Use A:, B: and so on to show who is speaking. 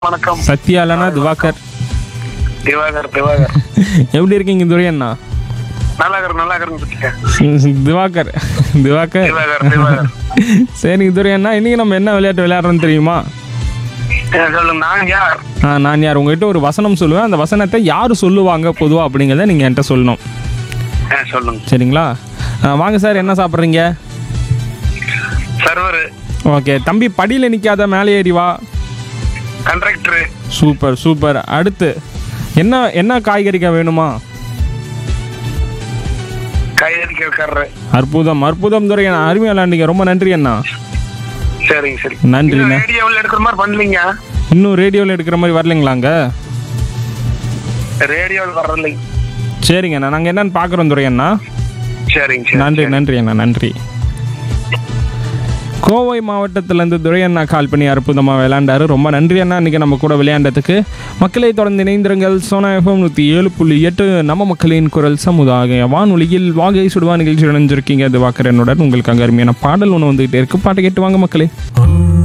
A: வணக்கம்
B: சத்யா இல்லைனா திவாகர்
A: திவாகர் திவாகர்
B: எப்படி இருக்கீங்க துரையண்ணா
A: நல்லா இருக்கிற நல்லா இருக்கிறேன்
B: திவாகர் திவாகர்
A: திவாகர் திவாகர்
B: சரிங்க துரையண்ணா இன்னைக்கு நம்ம என்ன விளையாட்டு விளையாடுறோம்னு தெரியுமா
A: ஏ, சொல்லுங்க நான் யார்
B: ஆ நான் யார் உங்ககிட்ட ஒரு வசனம் சொல்லுவேன் அந்த வசனத்தை யார் சொல்லுவாங்க பொதுவாக அப்படிங்கிறத நீங்கள் என்கிட்ட சொல்லணும்
A: ஏ, சொல்லுங்க
B: சரிங்களா ஆ, வாங்க சார் என்ன சாப்பிட்றீங்க
A: சர்வர்
B: ஓகே தம்பி படியில் நிற்காத மேலே ஏறி வா
A: கண்ட்ராக்டர்
B: சூப்பர் சூப்பர் அடுத்து என்ன என்ன காய்கறிக்காய் வேணுமா
A: கையடிக்கிறக்காரரு
B: அற்புதம் அற்புதம் துரை அண்ணா அருமையாக விளையாண்டீங்க ரொம்ப நன்றி அண்ணா
A: சரிங்க சரி
B: நன்றிண்ணா
A: ரேடியோவில் எடுக்கிற மாதிரி பண்ணலீங்க
B: இன்னும் ரேடியோவில் எடுக்கிற மாதிரி வரலைங்களாங்க
A: ரேடியோவில் வர்றதில்லைங்க
B: சரிங்க அண்ணா நாங்கள் என்னன்னு பார்க்குறோம் துரை அண்ணா
A: சரிங்க சரி
B: நன்றி நன்றி அண்ணா நன்றி கோவை மாவட்டத்திலேருந்து துரை அண்ணா கால் பண்ணி அற்புதமாக விளையாண்டாரு ரொம்ப நன்றி அண்ணா இன்றைக்கி நம்ம கூட விளையாண்டதுக்கு மக்களை தொடர்ந்து இணைந்திருங்கள் சோனா எஃப்எம் நூற்றி ஏழு புள்ளி எட்டு நம்ம மக்களின் குரல் சமுதாய வானொலியில் வாகை சுடுவா நிகழ்ச்சி இணைஞ்சிருக்கீங்க அது வாக்கரனுடன் உங்களுக்கு அங்கே அருமையான பாடல் ஒன்று வந்துகிட்டே இருக்கு பாட்டு கேட்டு வாங்க மக்களே